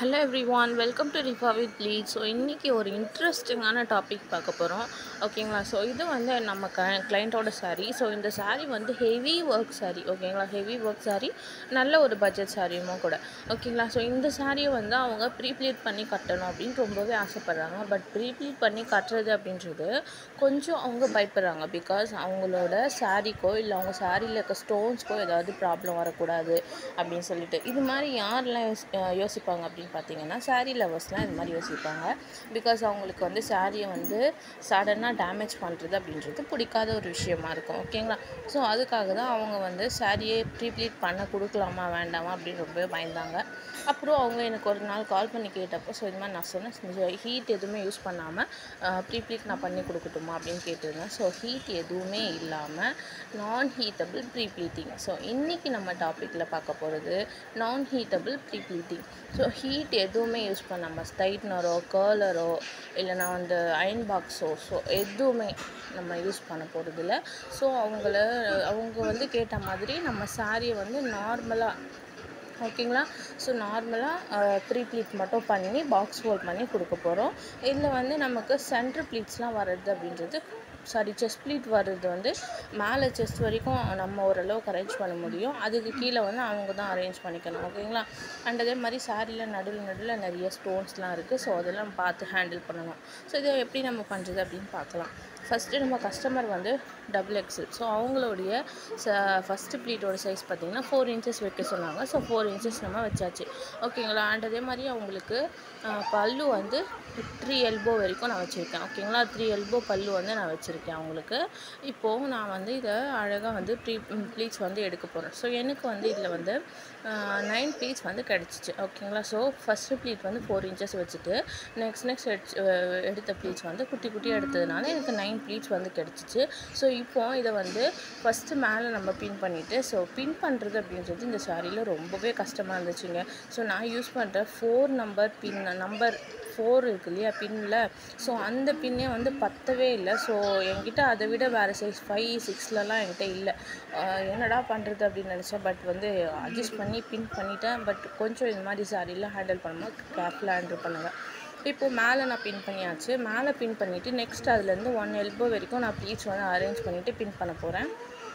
hello everyone welcome to Rifa with lead so இன்றைக்கி ஒரு இன்ட்ரெஸ்டிங்கான டாபிக் பார்க்க போகிறோம் ஓகேங்களா ஸோ இது வந்து நம்ம க கிளைண்ட்டோட saree ஸோ இந்த saree வந்து ஹெவி ஒர்க் saree ஓகேங்களா ஹெவி ஒர்க் saree நல்ல ஒரு பட்ஜெட் சாரியுமோ கூட ஓகேங்களா ஸோ இந்த சாரியை வந்து அவங்க ப்ரீப்ளீட் பண்ணி கட்டணும் அப்படின்னு ரொம்பவே ஆசைப்பட்றாங்க பட் ப்ரீப்ளீட் பண்ணி கட்டுறது அப்படின்றது கொஞ்சம் அவங்க பயப்படுறாங்க பிகாஸ் அவங்களோட சாரீக்கோ இல்லை அவங்க சாரியில் இருக்க ஸ்டோன்ஸ்க்கோ ஏதாவது ப்ராப்ளம் வரக்கூடாது அப்படின்னு சொல்லிட்டு இது மாதிரி யாரெல்லாம் யோசி அஹ் யோசிப்பாங்க அப்படின்னு பார்த்தீங்கன்னா saree லவர்ஸ்லாம் இது மாதிரி யோசிப்பாங்க பிகாஸ் அவங்களுக்கு வந்து சாரியை வந்து சடனாக டேமேஜ் பண்ணுறது அப்படின்றது பிடிக்காத ஒரு விஷயமா இருக்கும் ஓகேங்களா ஸோ அதுக்காக தான் அவங்க வந்து சாரியை ப்ரீப்ளீட் பண்ண கொடுக்கலாமா வேண்டாமா அப்படின்னு ரொம்பவே பயந்தாங்க அப்புறம் அவங்க எனக்கு ஒரு நாள் கால் பண்ணி கேட்டப்போ ஸோ இது மாதிரி நான் சொன்னேன் ஹீட் எதுவுமே யூஸ் பண்ணாமல் ப்ரீப்ளீட் நான் பண்ணி கொடுக்கட்டுமா அப்படின்னு கேட்டிருந்தேன் ஸோ ஹீட் எதுவுமே இல்லாமல் நான் ஹீட்டபிள் ப்ரீப்ளீட்டிங் ஸோ இன்றைக்கி நம்ம டாப்பிக்கில் பார்க்க போகிறது நான் ஹீட்டபிள் ப்ரீப்ளீட்டிங் ஸோ ஹீட் எதுவுமே யூஸ் பண்ணாமல் ஸ்டைட்னரோ கேர்லரோ இல்லைனா வந்து அயன் பாக்ஸோ ஸோ எதுவுமே நம்ம யூஸ் பண்ண போகிறதில்ல ஸோ அவங்கள அவங்க வந்து கேட்ட மாதிரி நம்ம சாரியை வந்து நார்மலாக ஓகேங்களா ஸோ நார்மலாக த்ரீ ப்ளீட் மட்டும் பண்ணி பாக்ஸ் ஹோல்ட் பண்ணி கொடுக்க போகிறோம் இதில் வந்து நமக்கு சென்டர் ப்ளீட்ஸ்லாம் வர்றது அப்படின்றது சாரி செஸ்ட் ப்ளீட் வர்றது வந்து மேலே செஸ்ட் வரைக்கும் நம்ம ஓரளவுக்கு அரேஞ்ச் பண்ண முடியும் அதுக்கு கீழே வந்து அவங்க தான் அரேஞ்ச் பண்ணிக்கணும் ஓகேங்களா அண்ட் அதே மாதிரி சாரியில் நடுவில் நடுவில் நிறைய ஸ்டோன்ஸ்லாம் இருக்குது ஸோ அதெல்லாம் பார்த்து ஹேண்டில் பண்ணணும் ஸோ இதை எப்படி நம்ம பண்ணுறது அப்படின்னு பார்க்கலாம் ஃபஸ்ட்டு நம்ம கஸ்டமர் வந்து டபுள் எக்ஸல் ஸோ அவங்களுடைய ச ஃபஸ்ட்டு ப்ளீட்டோட சைஸ் பார்த்திங்கன்னா ஃபோர் இன்ச்சஸ் வைக்க சொன்னாங்க ஸோ ஃபோர் இன்ச்சஸ் நம்ம வச்சாச்சு ஓகேங்களா அண்ட் அதே மாதிரி அவங்களுக்கு அஹ், பல்லு வந்து த்ரீ எல்போ வரைக்கும் நான் வச்சுருக்கேன் ஓகேங்களா த்ரீ எல்போ பல்லு வந்து நான் வச்சுருக்கேன் அவங்களுக்கு இப்போது நான் வந்து இதை அழகாக வந்து ப்ளீ ப்ளீட்ஸ் வந்து எடுக்க போகிறேன் ஸோ எனக்கு வந்து இதில் வந்து நைன் ப்ளீட்ஸ் வந்து கிடச்சிச்சு ஓகேங்களா ஸோ ஃபஸ்ட்டு ப்ளீட் வந்து ஃபோர் இன்ச்சஸ் வச்சுட்டு நெக்ஸ்ட் நெக்ஸ்ட் எடுத்த ப்ளீட்ஸ் வந்து குட்டி குட்டியாக எடுத்ததுனால எனக்கு நைன் ப்ளீட்ஸ் வந்து கிடச்சிச்சு ஸோ இப்போ இதை வந்து ஃபஸ்ட்டு மேலே நம்ம பின் பண்ணிவிட்டு ஸோ பின் பண்ணுறது அப்படின்றது இந்த சாரியில் ரொம்பவே கஷ்டமாக இருந்துச்சுங்க ஸோ நான் யூஸ் பண்ணுற four number pin number four இருக்கு இல்லையா பின்னில் ஸோ அந்த பின்னே வந்து பத்தவே இல்லை ஸோ என்கிட்ட அதை விட வேறு சைஸ் ஃபைவ் சிக்ஸ்லலாம் என்கிட்ட இல்லை ஆஹ் என்னடா பண்ணுறது அப்படின்னு நினச்சேன் பட் வந்து அட்ஜஸ்ட் பண்ணி பின் பண்ணிட்டேன் பட் கொஞ்சம் இந்த மாதிரி சாரிலாம் ஹேண்டில் பண்ணும்போது கேர்ஃபுல்லாக ஹேண்டில் பண்ணுங்கள் இப்போ மேலே நான் பின் பண்ணியாச்சு மேலே பின் பண்ணிவிட்டு நெக்ஸ்ட் அதுலேருந்து ஒன் எல்போ வரைக்கும் நான் ப்ளீட்ஸ் வந்து அரேஞ்ச் பண்ணிவிட்டு பின் பண்ண போகிறேன்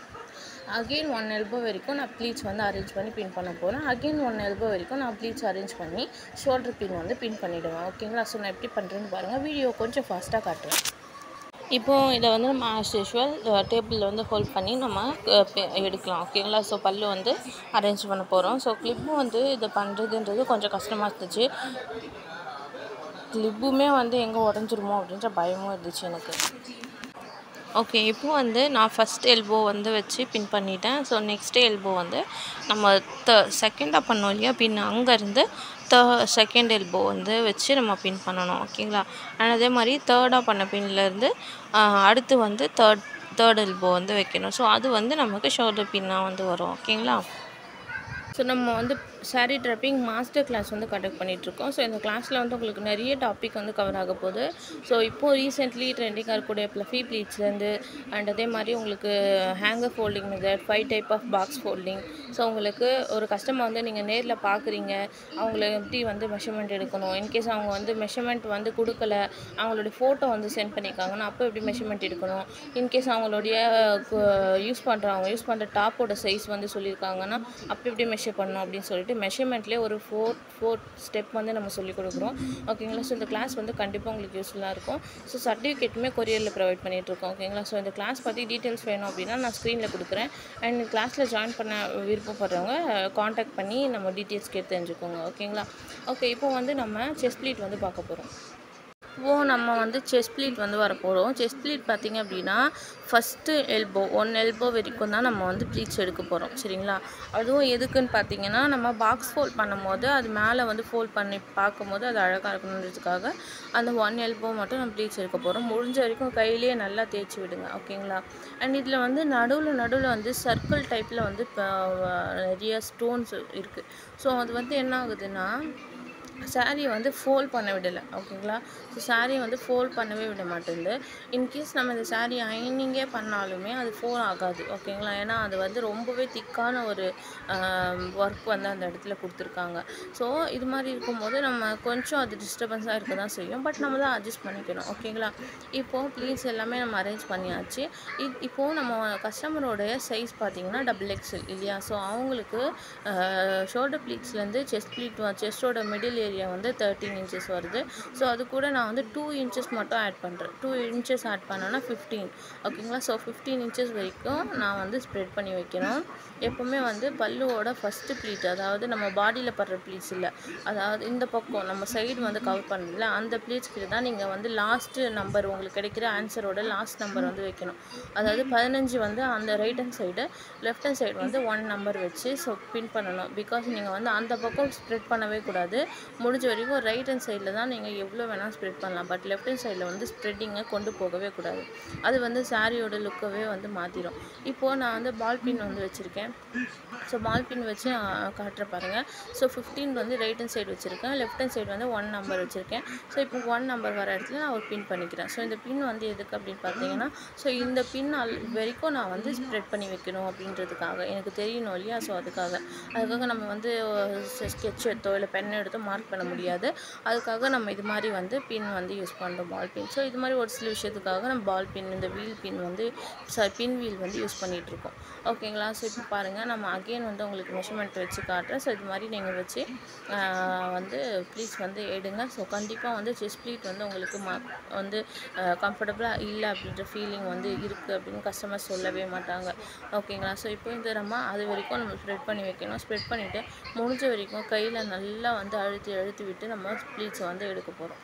அகெயின் ஒன் எல்போ வரைக்கும் நான் ப்ளீட்ஸ் வந்து அரேஞ்ச் பண்ணி பின் பண்ண போகிறேன் அகெயின் ஒன் எல்போ வரைக்கும் நான் ப்ளீட்ஸ் அரேஞ்ச் பண்ணி ஷோல்டர் பின் வந்து பின் பண்ணிவிடுவேன் ஓகேங்களா ஸோ நான் எப்படி பண்ணுறேன்னு பாருங்கள் வீடியோ கொஞ்சம் ஃபாஸ்ட்டாக காட்டுறேன் இப்போது இதை வந்து நம்ம ஆஸ் யூஷுவல் டேபிளில் வந்து ஹோல்ட் பண்ணி நம்ம அஹ், பெ- எடுக்கலாம் ஓகேங்களா ஸோ பல்லு வந்து அரேஞ்ச் பண்ண போகிறோம் ஸோ கிளிப்பு வந்து இதை பண்ணுறதுன்றது கொஞ்சம் கஷ்டமாக இருந்துச்சு கிளிப்புமே வந்து எங்கே உடஞ்சிருமோ அப்படின்ற பயமும் இருந்துச்சு எனக்கு ஓகே இப்போ வந்து நான் ஃபஸ்ட் எல்போ வந்து வச்சு பின் பண்ணிட்டேன் ஸோ நெக்ஸ்ட் எல்போ வந்து நம்ம த செகண்டாக பண்ணோம் இல்லையா பின் அங்கேருந்து த செகண்ட் எல்போ வந்து வச்சு நம்ம பின் பண்ணணும் ஓகேங்களா அண்ட் அதே மாதிரி தேர்டாக பண்ண பின்லேருந்து அடுத்து வந்து தேர்ட் தேர்ட் எல்போ வந்து வைக்கணும் ஸோ அது வந்து நமக்கு ஷோல்டர் பின்னாக வந்து வரும் ஓகேங்களா ஸோ நம்ம வந்து சாரீ ட்ரப்பிங் மாஸ்டர் கிளாஸ் வந்து கண்டக்ட் பண்ணிகிட்ருக்கோம் ஸோ இந்த கிளாஸில் வந்து உங்களுக்கு நிறைய டாபிக் வந்து கவர் ஆக போகுது ஸோ இப்போது ரீசெண்ட்லி ட்ரெண்டிங்காக இருக்கக்கூடிய ப்ளஃபி ப்ளீட்ஸ்லேருந்து அண்ட் அதே மாதிரி உங்களுக்கு hanger folding method five type of box folding so உங்களுக்கு ஒரு கஸ்டமர் வந்து நீங்கள் நேரில் பார்க்குறீங்க அவங்கள எப்படி வந்து மெஷர்மெண்ட் எடுக்கணும் இன்கேஸ் அவங்க வந்து மெஷர்மெண்ட் வந்து கொடுக்கல அவங்களுடைய ஃபோட்டோ வந்து சென்ட் பண்ணியிருக்காங்கன்னா அப்போ எப்படி மெஷர்மெண்ட் எடுக்கணும் இன்கேஸ் அவங்களுடைய யூஸ் பண்ணுறவங்க யூஸ் பண்ணுற டாப்போட சைஸ் வந்து சொல்லியிருக்காங்கன்னா அப்போ எப்படி மெஷர் பண்ணணும் அப்படின்னு சொல்லிட்டு மெஷர்மெண்ட்லேயே ஒரு ஃபோர் ஃபோர் ஸ்டெப் வந்து நம்ம சொல்லிக் கொடுக்குறோம் ஓகேங்களா ஸோ இந்த கிளாஸ் வந்து கண்டிப்பாக உங்களுக்கு யூஸ்ஃபுல்லாக இருக்கும் ஸோ சர்டிஃபிகேட்டுமே கொரியரில் ப்ரொவைட் பண்ணிகிட்ருக்கோம் ஓகேங்களா ஸோ இந்த கிளாஸ் பற்றி டீட்டெயில்ஸ் வேணும் அப்படின்னா நான் ஸ்க்ரீனில் கொடுக்குறேன் அண்ட் கிளாஸில் ஜாயின் பண்ண விருப்பப்படுறவங்க காண்டாக்ட் பண்ணி நம்ம டீட்டெயில்ஸ் கேட்டு தெரிஞ்சுக்கோங்க ஓகேங்களா ஓகே இப்போ வந்து நம்ம செஸ் ப்ளீட் வந்து பார்க்க போகிறோம் இப்போ நம்ம வந்து செஸ்ட் ப்ளீட் வந்து வர போகிறோம் செஸ்ட் ப்ளீட் பார்த்திங்க அப்படின்னா ஃபஸ்ட்டு எல்போ ஒன் எல்போ வரைக்கும் தான் நம்ம வந்து ப்ளீட்ஸ் எடுக்க போகிறோம் சரிங்களா அதுவும் எதுக்குன்னு பார்த்தீங்கன்னா நம்ம பாக்ஸ் ஃபோல்ட் பண்ணும்போது அது மேலே வந்து ஃபோல்ட் பண்ணி பார்க்கும்போது அது அழகாக இருக்கணுன்றதுக்காக அந்த ஒன் எல்போ மட்டும் நம்ம ப்ளீட்ஸ் எடுக்க போகிறோம் முடிஞ்ச வரைக்கும் கையிலேயே நல்லா தேய்ச்சி விடுங்க ஓகேங்களா அண்ட் இதில் வந்து நடுவில் நடுவில் வந்து சர்க்கிள் டைப்பில் வந்து இப்போ நிறைய ஸ்டோன்ஸ் இருக்குது ஸோ அது வந்து என்ன ஆகுதுன்னா சாரியை வந்து ஃபோல்ட் பண்ண விடலை ஓகேங்களா ஸோ சாரியை வந்து ஃபோல்ட் பண்ணவே விட மாட்டேங்குது இன்கேஸ் நம்ம இந்த சாரீ அயனிங்கே பண்ணாலுமே அது ஃபோல் ஆகாது ஓகேங்களா ஏன்னா அது வந்து ரொம்பவே திக்கான ஒரு ஒர்க் வந்து அந்த இடத்துல கொடுத்துருக்காங்க ஸோ இது மாதிரி இருக்கும்போது நம்ம கொஞ்சம் அது டிஸ்டர்பன்ஸாக இருக்க தான் செய்யும் பட் நம்ம தான் அட்ஜஸ்ட் பண்ணிக்கணும் ஓகேங்களா இப்போது ப்ளீஸ் எல்லாமே நம்ம அரேஞ்ச் பண்ணியாச்சு இ இப்போது நம்ம கஸ்டமரோடைய சைஸ் பார்த்தீங்கன்னா டபுள் எக்ஸல் இல்லையா ஸோ அவங்களுக்கு ஷோல்டர் ப்ளீட்ஸ்லேருந்து செஸ்ட் ப்ளீட் செஸ்டோட மிடில் ஏரியா வந்து தேர்ட்டீன் இன்ச்சஸ் வருது ஸோ அது கூட நான் வந்து டூ இன்ச்சஸ் மட்டும் ஆட் பண்ணுறேன் டூ இன்ச்சஸ் ஆட் பண்ணோன்னா ஃபிஃப்டீன் ஓகேங்களா ஸோ ஃபிஃப்டீன் இன்ச்சஸ் வரைக்கும் நான் வந்து ஸ்ப்ரெட் பண்ணி வைக்கணும் எப்போவுமே வந்து பல்லுவோட ஃபஸ்ட்டு ப்ளீட் அதாவது நம்ம பாடியில் படுற ப்ளீட்ஸ் இல்லை அதாவது இந்த பக்கம் நம்ம சைடு வந்து கவர் பண்ணல அந்த ப்ளீட்ஸ் கிட்ட தான் நீங்கள் வந்து லாஸ்ட்டு நம்பர் உங்களுக்கு கிடைக்கிற ஆன்சரோட லாஸ்ட் நம்பர் வந்து வைக்கணும் அதாவது பதினஞ்சு வந்து அந்த right hand side left hand side வந்து ஒன் நம்பர் வச்சு ஸோ பின் பண்ணணும் பிகாஸ் நீங்கள் வந்து அந்த பக்கம் ஸ்ப்ரெட் பண்ணவே கூடாது முடிஞ்ச வரைக்கும் ரைட் ஹேண்ட் சைடில் தான் நீங்கள் எவ்வளோ வேணால் ஸ்ப்ரெட் பண்ணலாம் பட் லெஃப்ட் ஹேண்ட் சைடில் வந்து ஸ்ப்ரெட்டிங்கை கொண்டு போகவே கூடாது அது வந்து சாரியோட லுக்கவே வந்து மாற்றிடும் இப்போது நான் வந்து பால் பின் வந்து வச்சுருக்கேன் ஸோ பால் பின் வச்சு காட்டுற பாருங்கள் ஸோ ஃபிஃப்டீன் வந்து ரைட் ஹேண்ட் சைடு வச்சுருக்கேன் லெஃப்ட் ஹேண்ட் சைடு வந்து ஒன் நம்பர் வச்சுருக்கேன் ஸோ இப்போ ஒன் நம்பர் வர இடத்துல நான் ஒரு பின் பண்ணிக்கிறேன் ஸோ இந்த பின் வந்து எதுக்கு அப்படின்னு பார்த்தீங்கன்னா ஸோ இந்த பின் அல் வரைக்கும் நான் வந்து ஸ்ப்ரெட் பண்ணி வைக்கணும் அப்படின்றதுக்காக எனக்கு தெரியணும் இல்லையா ஸோ அதுக்காக அதுக்காக நம்ம வந்து ஸ்கெட்ச் எடுத்தோ இல்லை பென் எடுத்தோ மார்க் பண்ண முடியாது அதுக்காக நம்ம இது மாதிரி வந்து பின் வந்து யூஸ் பண்ணுறோம் பால் பின் ஸோ இது மாதிரி ஒரு சில விஷயத்துக்காக நம்ம பால் பின் இந்த வீல் பின் வந்து சாரி பின் வீல் வந்து யூஸ் பண்ணிகிட்ருக்கோம் ஓகேங்களா ஸோ இப்போ பாருங்கள் நம்ம அகெயின் வந்து உங்களுக்கு மெஷர்மெண்ட் வச்சு காட்டுறேன் ஸோ இது மாதிரி நீங்கள் வச்சு வந்து ப்ளீஸ் வந்து எடுங்க ஸோ கண்டிப்பாக வந்து செஸ் ப்ளீட் வந்து உங்களுக்கு மா வந்து கம்ஃபர்டபுளாக இல்லை அப்படின்ற ஃபீலிங் வந்து இருக்குது அப்படின்னு கஸ்டமர் சொல்லவே மாட்டாங்க ஓகேங்களா ஸோ இப்போ இந்த நம்ம அது வரைக்கும் நம்ம ஸ்ப்ரெட் பண்ணி வைக்கணும் ஸ்ப்ரெட் பண்ணிவிட்டு முடிஞ்ச வரைக்கும் கையில் நல்லா வந்து அழுத்தி அழுத்தி விட்டு நம்ம ப்ளீட்ஸை வந்து எடுக்க போகிறோம்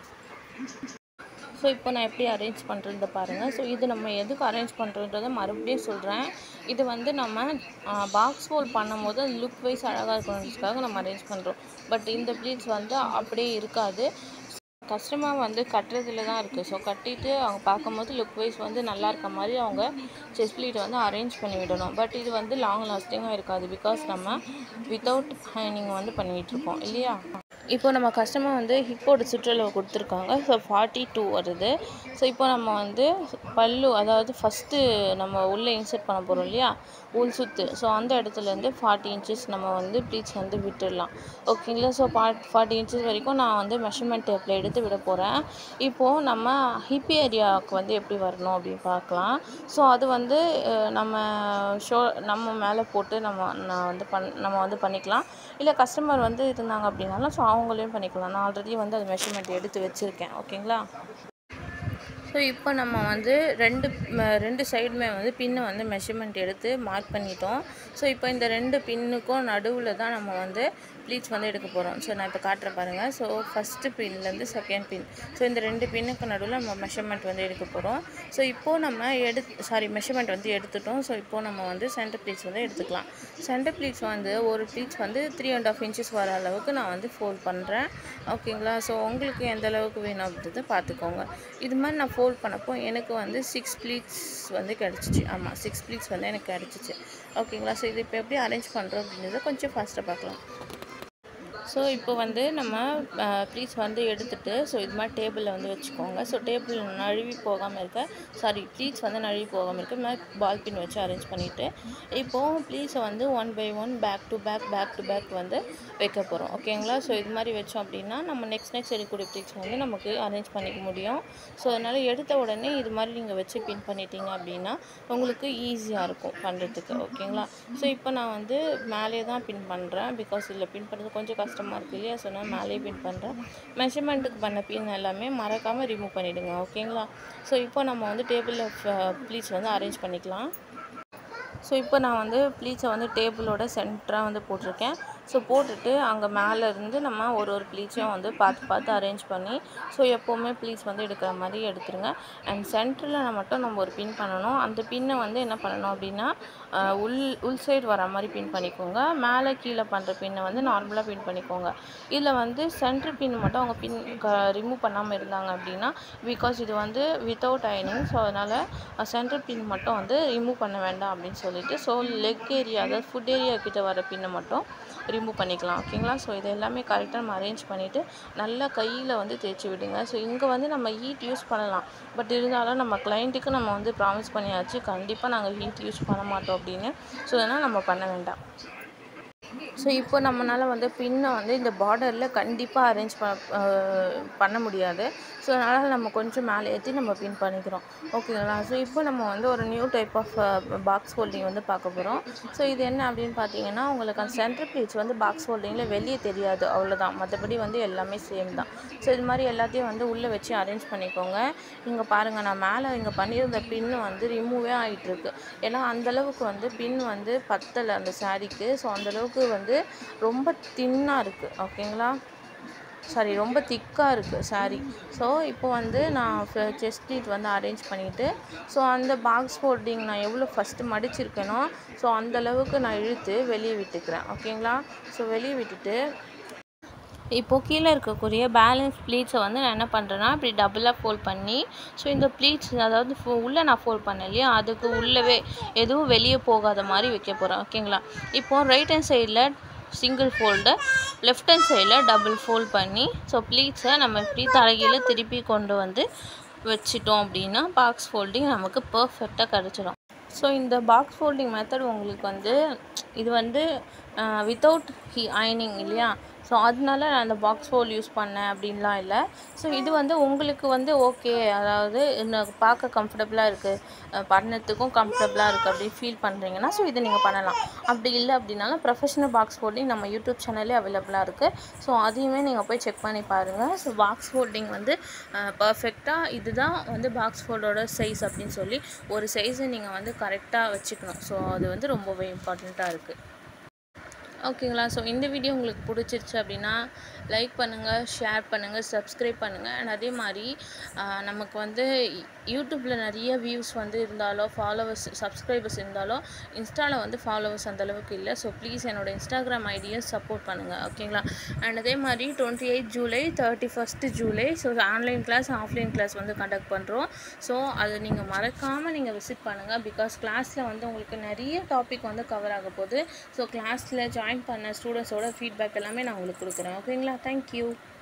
ஸோ இப்போ நான் எப்படி அரேஞ்ச் பண்ணுறது பாருங்கள் ஸோ இது நம்ம எதுக்கு அரேஞ்ச் பண்ணுறன்றதை மறுபடியும் சொல்கிறேன் இது வந்து நம்ம பாக்ஸ் ஹோல் பண்ணும்போது லுக் வைஸ் அழகாக இருக்கணுன்றதுக்காக நம்ம அரேஞ்ச் பண்ணுறோம் பட் இந்த ப்ளீட்ஸ் வந்து அப்படியே இருக்காது கஸ்டமர் வந்து கட்டுறதுல தான் இருக்குது ஸோ கட்டிட்டு அவங்க பார்க்கும்போது லுக் வைஸ் வந்து நல்லா இருக்க மாதிரி அவங்க செஸ் ப்ளீட் வந்து அரேஞ்ச் பண்ணி விடணும் பட் இது வந்து லாங் லாஸ்டிங்காக இருக்காது பிகாஸ் நம்ம வித்தவுட் ஹைனிங் வந்து பண்ணிகிட்டு இருக்கோம் இல்லையா இப்போ நம்ம கஸ்டமர் வந்து ஹிப்போட சுற்றளவு கொடுத்துருக்காங்க ஸோ ஃபார்ட்டி டூ வருது ஸோ இப்போ நம்ம வந்து பல்லு அதாவது ஃபஸ்ட்டு நம்ம உள்ளே இன்சர்ட் பண்ண போகிறோம் இல்லையா உள் சுத்து ஸோ அந்த இடத்துலேருந்து ஃபார்ட்டி இன்ச்சஸ் நம்ம வந்து ப்ளீட்ஸ் வந்து விட்டுடலாம் ஓகேங்களா ஸோ பார்ட் ஃபார்ட்டி இன்ச்சஸ் வரைக்கும் நான் வந்து மெஷர்மெண்ட் டேப்பில் எடுத்து விட போகிறேன் இப்போது நம்ம ஹிப் ஏரியாவுக்கு வந்து எப்படி வரணும் அப்படின்னு பார்க்கலாம் ஸோ அது வந்து நம்ம ஷோ நம்ம மேலே போட்டு நம்ம நான் வந்து பண் நம்ம வந்து பண்ணிக்கலாம் இல்லை கஸ்டமர் வந்து இருந்தாங்க அப்படின்னாலும் ஸோ அவங்களையும் பண்ணிக்கலாம் நான் ஆல்ரெடி வந்து அது மெஷர்மெண்ட் எடுத்து வச்சுருக்கேன் ஓகேங்களா ஸோ இப்போ நம்ம வந்து ரெண்டு ரெண்டு சைடுமே வந்து பின்னை வந்து மெஷர்மெண்ட் எடுத்து மார்க் பண்ணிட்டோம் ஸோ இப்போ இந்த ரெண்டு பின்னுக்கும் நடுவில் தான் நம்ம வந்து ப்ளீட்ஸ் வந்து எடுக்க போகிறோம் ஸோ நான் இப்போ காட்டுறேன் பாருங்கள் ஸோ ஃபஸ்ட்டு பின்லேருந்து செகண்ட் பின் ஸோ இந்த ரெண்டு பின்னுக்கு நடுவில் நம்ம மெஷர்மெண்ட் வந்து எடுக்க போகிறோம் ஸோ இப்போது நம்ம எடு சாரி மெஷர்மெண்ட் வந்து எடுத்துட்டோம் ஸோ இப்போது நம்ம வந்து சென்டர் ப்ளீட்ஸ் வந்து எடுத்துக்கலாம் சென்டர் ப்ளீட்ஸ் வந்து ஒரு ப்ளீட்ஸ் வந்து த்ரீ அண்ட் ஆஃப் இன்ச்சஸ் வர அளவுக்கு நான் வந்து ஃபோல்ட் பண்ணுறேன் ஓகேங்களா ஸோ உங்களுக்கு எந்த அளவுக்கு வேணும் அப்படின்றத பார்த்துக்கோங்க இது மாதிரி நான் ஃபோல்ட் பண்ணப்போ எனக்கு வந்து சிக்ஸ் ப்ளீட்ஸ் வந்து கிடச்சிச்சு ஆமாம் சிக்ஸ் ப்ளீட்ஸ் வந்து எனக்கு கிடச்சிச்சு ஓகேங்களா ஸோ இது இப்போ எப்படி அரேஞ்ச் பண்ணுறோம் அப்படின்றத கொஞ்சம் ஃபாஸ்ட்டாக பார்க்கலாம் ஸோ இப்போ வந்து நம்ம ப்ளீஸ் வந்து எடுத்துகிட்டு ஸோ இது மாதிரி டேபிளில் வந்து வச்சுக்கோங்க ஸோ டேபிள் நழுவி போகாமல் இருக்க சாரி ப்ளீட்ஸ் வந்து நழுவி போகாமல் இருக்க இது மாதிரி பால் பின் வச்சு அரேஞ்ச் பண்ணிவிட்டு இப்போது ப்ளீஸை வந்து one by one back to back back to back வந்து வைக்க போகிறோம் ஓகேங்களா ஸோ இது மாதிரி வச்சோம் அப்படின்னா நம்ம நெக்ஸ்ட் நெக்ஸ்ட் எடுக்கக்கூடிய ப்ளீட்ஸ் வந்து நமக்கு அரேஞ்ச் பண்ணிக்க முடியும் ஸோ அதனால் எடுத்த உடனே இது மாதிரி நீங்கள் வச்சு பின் பண்ணிட்டீங்க அப்படின்னா உங்களுக்கு ஈஸியாக இருக்கும் பண்ணுறதுக்கு ஓகேங்களா ஸோ இப்போ நான் வந்து மேலே தான் பின் பண்ணுறேன் பிகாஸ் இதில் பின் பண்ணுறது கொஞ்சம் கஷ்டம் கஷ்டமாக இருக்குது இல்லையா ஸோ நான் மேலே பின் பண்ணுறேன் மெஷர்மெண்ட்டுக்கு பண்ண பின் எல்லாமே மறக்காமல் ரிமூவ் பண்ணிவிடுங்க ஓகேங்களா ஸோ இப்போ நம்ம வந்து டேபிளில் ப்ளீட்ஸ் வந்து அரேஞ்ச் பண்ணிக்கலாம் ஸோ இப்போ நான் வந்து ப்ளீட்ஸை வந்து டேபிளோட சென்டராக வந்து போட்டிருக்கேன் ஸோ போட்டுட்டு அங்கே மேலே இருந்து நம்ம ஒரு ஒரு ப்ளீட்ஸையும் வந்து பார்த்து பார்த்து அரேஞ்ச் பண்ணி ஸோ எப்போவுமே ப்ளீட்ஸ் வந்து எடுக்கிற மாதிரி எடுத்துருங்க அண்ட் சென்டரில் மட்டும் நம்ம ஒரு பின் பண்ணணும் அந்த பின்னை வந்து என்ன பண்ணணும் அப்படின்னா உள் உள் சைடு வர மாதிரி பின் பண்ணிக்கோங்க மேலே கீழே பண்ணுற பின்னை வந்து நார்மலாக பின் பண்ணிக்கோங்க இதில் வந்து சென்டர் பின் மட்டும் அவங்க பின் ரிமூவ் பண்ணாமல் இருந்தாங்க அப்படின்னா பிகாஸ் இது வந்து வித்தவுட் அயனிங் ஸோ அதனால் சென்டர் பின் மட்டும் வந்து ரிமூவ் பண்ண வேண்டாம் அப்படின்னு சொல்லிட்டு ஸோ லெக் ஏரியா அதாவது ஃபுட் ஏரியா கிட்ட வர பின்னை மட்டும் ரிமூவ் பண்ணிக்கலாம் ஓகேங்களா ஸோ இது எல்லாமே கரெக்டாக நம்ம அரேஞ்ச் பண்ணிவிட்டு நல்லா கையில் வந்து தேய்ச்சி விடுங்க ஸோ இங்கே வந்து நம்ம ஹீட் யூஸ் பண்ணலாம் பட் இருந்தாலும் நம்ம கிளைண்ட்டுக்கு நம்ம வந்து ப்ராமிஸ் பண்ணியாச்சு கண்டிப்பாக நாங்கள் ஹீட் யூஸ் பண்ண மாட்டோம் அப்படின்னு ஸோ அதனால் நம்ம பண்ண வேண்டாம் ஸோ இப்போ நம்மளால் வந்து பின்னை வந்து இந்த பார்டரில் கண்டிப்பாக அரேஞ்ச் பண்ண அஹ் பண்ண முடியாது ஸோ அதனால் நம்ம கொஞ்சம் மேலே ஏற்றி நம்ம பின் பண்ணிக்கிறோம் ஓகேங்களா ஸோ இப்போ நம்ம வந்து ஒரு new type of box holding வந்து பார்க்க போகிறோம் ஸோ இது என்ன அப்படின்னு பார்த்தீங்கன்னா உங்களுக்கு அந்த சென்டர் பீச் வந்து பாக்ஸ் ஹோல்டிங்கில் வெளியே தெரியாது அவ்வளோதான் மற்றபடி வந்து எல்லாமே சேம் தான் ஸோ இது மாதிரி எல்லாத்தையும் வந்து உள்ளே வச்சு அரேஞ்ச் பண்ணிக்கோங்க இங்கே பாருங்கள் நான் மேலே இங்கே பண்ணியிருந்த பின்னு வந்து ரிமூவே ஆகிட்டுருக்கு ஏன்னா அந்தளவுக்கு வந்து பின் வந்து பத்தலை அந்த சாரீக்கு ஸோ அந்தளவுக்கு வந்து ரொம்ப தின்னாக இருக்குது ஓகேங்களா சாரி ரொம்ப திக்காக இருக்குது சாரீ ஸோ இப்போ வந்து நான் செஸ்ட் ப்ளீட் வந்து அரேஞ்ச் பண்ணிவிட்டு ஸோ அந்த பாக்ஸ் ஃபோல்டிங் நான் எவ்வளோ ஃபஸ்ட்டு மடிச்சிருக்கேனோ ஸோ அந்த அளவுக்கு நான் இழுத்து வெளியே விட்டுக்கிறேன் ஓகேங்களா ஸோ வெளியே விட்டுட்டு இப்போது கீழே இருக்கக்கூடிய பேலன்ஸ் ப்ளீட்ஸை வந்து நான் என்ன பண்ணுறேன்னா இப்படி டபுளாக ஃபோல்ட் பண்ணி ஸோ இந்த ப்ளீட்ஸ் அதாவது ஃபோ- உள்ளே நான் ஃபோல்ட் பண்ணேன் இல்லையா அதுக்கு உள்ளவே எதுவும் வெளியே போகாத மாதிரி வைக்க போகிறேன் ஓகேங்களா இப்போது ரைட் ஹேண்ட் சைடில் சிங்கிள் ஃபோல்டு லெஃப்ட் ஹேண்ட் சைடில் டபுள் ஃபோல்ட் பண்ணி ஸோ ப்ளீட்ஸை நம்ம இப்படி தலைகீழ திருப்பி கொண்டு வந்து வச்சிட்டோம் அப்படின்னா பாக்ஸ் ஃபோல்டிங் நமக்கு பர்ஃபெக்டாக கிடச்சிடும் ஸோ இந்த பாக்ஸ் ஃபோல்டிங் மெத்தட் உங்களுக்கு வந்து இது வந்து வித்தவுட் ஹி அயனிங் இல்லையா ஸோ அதனால நான் அந்த பாக்ஸ் ஃபோல் யூஸ் பண்ணேன் அப்படின்லாம் இல்லை ஸோ இது வந்து உங்களுக்கு வந்து ஓகே அதாவது இன்னும் பார்க்க கம்ஃபர்டபுளாக இருக்குது பண்ணத்துக்கும் கம்ஃபர்டபுளாக இருக்குது அப்படி ஃபீல் பண்ணுறீங்கன்னா ஸோ இதை நீங்கள் பண்ணலாம் அப்படி இல்லை அப்படின்னாலும் ப்ரொஃபஷனல் பாக்ஸ் ஃபோல்டிங் நம்ம யூடியூப் சேனல்லே அவைலபிளாக இருக்குது ஸோ அதையுமே நீங்கள் போய் செக் பண்ணி பாருங்கள் ஸோ பாக்ஸ் ஃபோல்டிங் வந்து பர்ஃபெக்டாக இதுதான் வந்து பாக்ஸ் ஃபோல்டோட சைஸ் அப்படின்னு சொல்லி ஒரு சைஸை நீங்கள் வந்து கரெக்டாக வச்சுக்கணும் ஸோ அது வந்து ரொம்பவே இம்பார்ட்டண்ட்டாக இருக்குது ஓகேங்களா ஸோ இந்த வீடியோ உங்களுக்கு பிடிச்சிருச்சு அப்படின்னா லைக் பண்ணுங்கள் ஷேர் பண்ணுங்கள் சப்ஸ்கிரைப் பண்ணுங்கள் அண்ட் அதே மாதிரி ஆஹ், நமக்கு வந்து யூடியூப்பில் நிறைய வியூஸ் வந்து இருந்தாலோ ஃபாலோவர்ஸ் சப்ஸ்கிரைபர்ஸ் இருந்தாலோ இன்ஸ்டாவில் வந்து ஃபாலோவர்ஸ் அந்தளவுக்கு இல்லை ஸோ ப்ளீஸ் என்னோட இன்ஸ்டாகிராம் ஐடியை சப்போர்ட் பண்ணுங்கள் ஓகேங்களா அண்ட் அதே மாதிரி twenty eight July thirty first July so online class offline class வந்து கண்டக்ட் பண்ணுறோம் ஸோ அது நீங்கள் மறக்காமல் நீங்கள் விசிட் பண்ணுங்கள் பிகாஸ் கிளாஸில் வந்து உங்களுக்கு நிறைய டாபிக் வந்து கவர் ஆக போகுது ஸோ கிளாஸில் ஜாயின் பண்ண ஸ்டூடெண்ட்ஸோட ஃபீட்பேக் எல்லாமே நான் உங்களுக்கு கொடுக்குறேன் ஓகேங்களா தேங்க்யூ